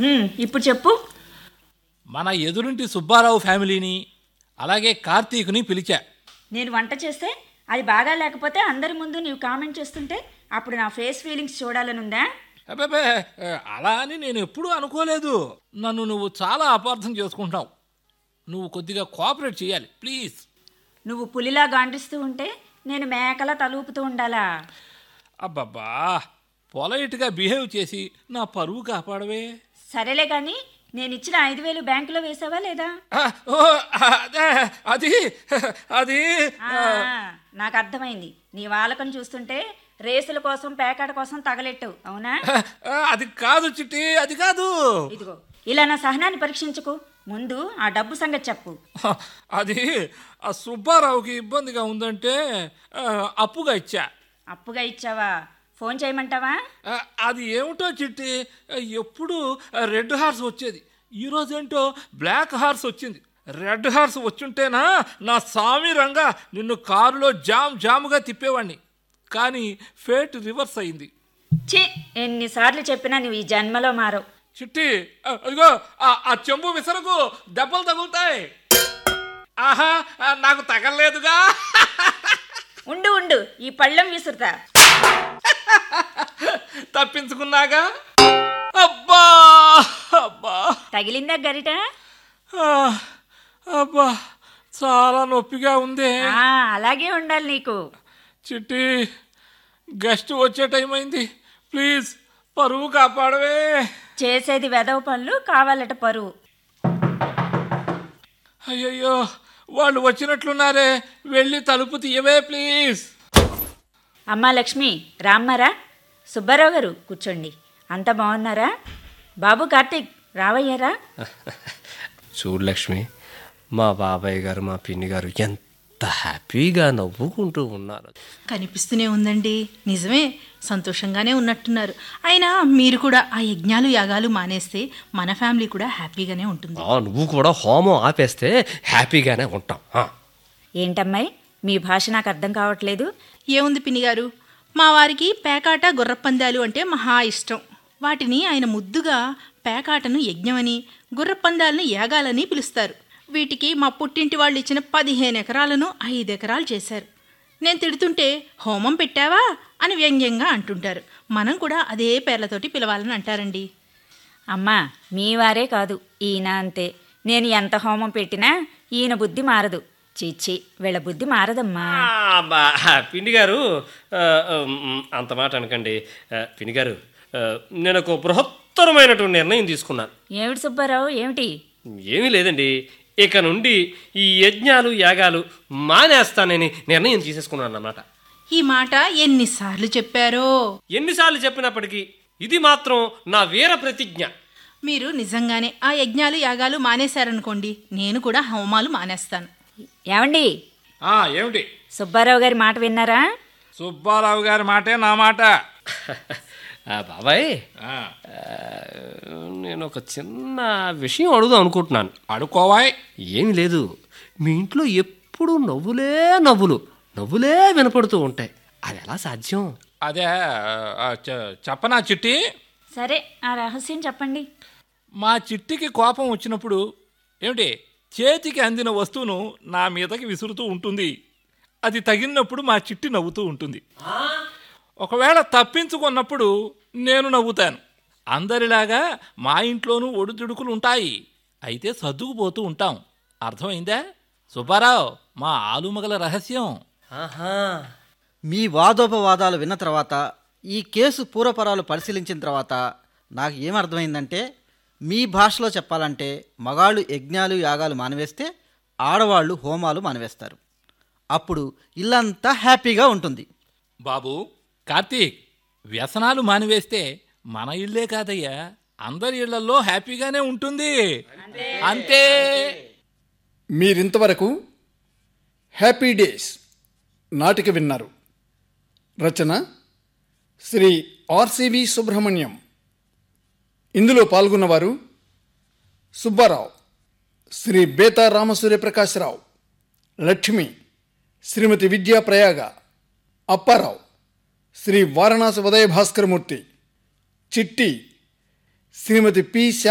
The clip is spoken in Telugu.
హ్మ్, ఇప్పుడు చెప్పు మన ఎదురింటి సుబ్బారావు ఫ్యామిలీని అలాగే కార్తీక్ని పిలిచా నేను వంట చేస్తే అది బాగా లేకపోతే అందరి ముందు నీవు కామెంట్ చేస్తుంటే అప్పుడు నా ఫేస్ ఫీలింగ్స్ చూడాలనుందా అబ్బే అలా అని నేను ఎప్పుడూ అనుకోలేదు నన్ను నువ్వు చాలా అపార్థం చేసుకుంటావు నువ్వు కొద్దిగా కోఆపరేట్ చేయాలి ప్లీజ్ నువ్వు పులిలా గాండిస్తూ ఉంటే నేను మేకలా తలూపుతూ ఉండాలా అబ్బబ్బా పొలైట్గా బిహేవ్ చేసి నా పరువు కాపాడవే సరేలే కానీ నేను ఇచ్చిన ఐదు వేలు బ్యాంకులో వేసావా లేదా ఆ, ఓ, అదే అది అది ఆ, నాకు అర్థమైంది నీ వాళ్ళకం చూస్తుంటే రేసుల కోసం పేకాట కోసం తగలెట్టావు అవునా ఆ, అది కాదు చిట్టి అది కాదు ఇదిగో ఇలా నా సహనాన్ని పరీక్షించుకో ముందు ఆ డబ్బు సంగతి చెప్పు అది ఆ సుబ్బారావుకి ఇబ్బందిగా ఉందంటే ఆ, అప్పుగా ఇచ్చా అప్పుగా ఇచ్చావా ఫోన్ చేయమంటావా ఆ, అది ఏమిటో చిట్టి ఎప్పుడు రెడ్ హార్స్ వచ్చేది ఈరోజేంటో బ్లాక్ హార్స్ వచ్చింది రెడ్ హార్స్ వచ్చుంటేనా నా సామి రంగా నిన్ను కారులో జామ్ జాముగా తిప్పేవాడిని కానీ ఫేట్ రివర్స్ అయింది ఛీ ఎన్నిసార్లు చెప్పినా నువ్వు ఈ జన్మలో మారవు చిట్టి ఆ, అదిగో ఆ- ఆ చెంబు విసరకు దెబ్బలు తగులుతాయి ఆహా ఆ, నాకు తగలలేదుగా ఉండు ఉండు ఈ పళ్ళెం విసురుతా తప్పించుకున్నాగా అబ్బా అబ్బా తగిలిందా గరిట ఆ, అబ్బా చాలా నొప్పిగా ఉంది ఆ, అలాగే ఉండాలి నీకు చిట్టి గెస్ట్ వచ్చే టైం అయింది ప్లీజ్ పరువు కాపాడవే చేసేది వెదవ పనులు కావాలట పరువు అయ్యయ్యో వాళ్ళు వచ్చినట్లున్నారే వెళ్ళి తలుపు తీయవే ప్లీజ్ అమ్మా లక్ష్మి రామ్మారా సుబ్బారావు గారు కూర్చోండి అంత బాగున్నారా బాబు కార్తీక్ రావయ్యారా చూడు లక్ష్మి మా బాబాయ్ గారు మా పిన్ని గారు ఎంత హ్యాపీగా నవ్వుకుంటూ ఉన్నారు కనిపిస్తూనే ఉందండి నిజమే సంతోషంగానే ఉన్నట్టున్నారు అయినా మీరు కూడా ఆ యజ్ఞాలు యాగాలు మానేస్తే మన ఫ్యామిలీ కూడా హ్యాపీగానే ఉంటుంది ఆ, నువ్వు కూడా హోమం ఆపేస్తే హ్యాపీగానే ఉంటాం ఆ. ఏంటమ్మాయి మీ భాష నాకు అర్థం కావట్లేదు ఏముంది పిన్ని గారు మా వారికి పేకాట గుర్రపందాలు అంటే మహా ఇష్టం వాటిని ఆయన ముద్దుగా పేకాటను యజ్ఞమని గుర్రపందాలను యాగాలని పిలుస్తారు వీటికి మా పుట్టింటి వాళ్ళు ఇచ్చిన పదిహేను ఎకరాలను ఐదు ఎకరాలు చేశారు నేను తిడుతుంటే హోమం పెట్టావా అని వ్యంగ్యంగా అంటుంటారు మనం కూడా అదే పేర్లతోటి పిలవాలని అంటారండి అమ్మా మీ వారే కాదు ఈయన అంతే నేను ఎంత హోమం పెట్టినా ఈయన బుద్ధి మారదు చీచి వీళ్ళ బుద్ధి మారదమ్మా ఆ, బా, పిన్ని గారు ఆ, ఉమ్, అంత మాట అనకండి ఆ, పిన్ని గారు ఆ, నేను ఒక బృహత్తరమైనటువంటి నిర్ణయం తీసుకున్నాను ఏమిటి సుబ్బారావు ఏమిటి ఏమీ లేదండి ఇక నుండి ఈ యజ్ఞాలు యాగాలు మానేస్తానని నిర్ణయం తీసేసుకున్నాను అన్నమాట ఈ మాట ఎన్నిసార్లు చెప్పారో ఎన్నిసార్లు చెప్పినప్పటికీ ఇది మాత్రం నా వీర ప్రతిజ్ఞ మీరు నిజంగానే ఆ యజ్ఞాలు యాగాలు మానేశారనుకోండి నేను కూడా హోమాలు మానేస్తాను ఏమండి ఆ, ఏమిటి సుబ్బారావు గారి మాట విన్నారా సుబ్బారావు గారి మాటే నా మాట ఆ, బాబాయ్ ఆ, ఆ, నేను ఒక చిన్న విషయం అడుగుదాం అనుకుంటున్నాను అడుకోవాయ్ ఏమి లేదు మీ ఇంట్లో ఎప్పుడు నవ్వులే నవ్వులు నవ్వులే వినపడుతూ ఉంటాయి అది ఎలా సాధ్యం అదే ఆ, చె- చెప్పనా చిట్టి సరే ఆ రహస్యం చెప్పండి మా చిట్టికి కోపం వచ్చినప్పుడు ఏమిటి చేతికి అందిన వస్తువును నా మీదకి విసురుతూ ఉంటుంది అది తగిలినప్పుడు మా చిట్టి నవ్వుతూ ఉంటుంది ఒకవేళ తప్పించుకున్నప్పుడు నేను నవ్వుతాను అందరిలాగా మా ఇంట్లోనూ ఒడిదుడుకులు ఉంటాయి అయితే సర్దుకుపోతూ ఉంటాం అర్థమైందా సుబ్బారావు మా ఆలుమగల రహస్యం ఆహా మీ వాదోపవాదాలు విన్న తర్వాత ఈ కేసు పూర్వపరాలు పరిశీలించిన తర్వాత నాకు ఏమర్థమైందంటే మీ భాషలో చెప్పాలంటే మగాళ్ళు యజ్ఞాలు యాగాలు మానివేస్తే ఆడవాళ్ళు హోమాలు మానివేస్తారు అప్పుడు ఇల్లంతా హ్యాపీగా ఉంటుంది బాబు కార్తీక్ వ్యసనాలు మానివేస్తే మన ఇల్లే కాదయ్యా అందరి ఇళ్లలో హ్యాపీగానే ఉంటుంది అంతే మీరింతవరకు హ్యాపీ డేస్ నాటిక విన్నారు రచన శ్రీ ఆర్సివి సుబ్రహ్మణ్యం ఇందులో పాల్గొన్నవారు సుబ్బారావు శ్రీ బేతా రామసూర్యప్రకాశ్రావు లక్ష్మి శ్రీమతి విద్యా ప్రయాగ అప్పారావు శ్రీ వారణాసి ఉదయ భాస్కరమూర్తి చిట్టి శ్రీమతి పి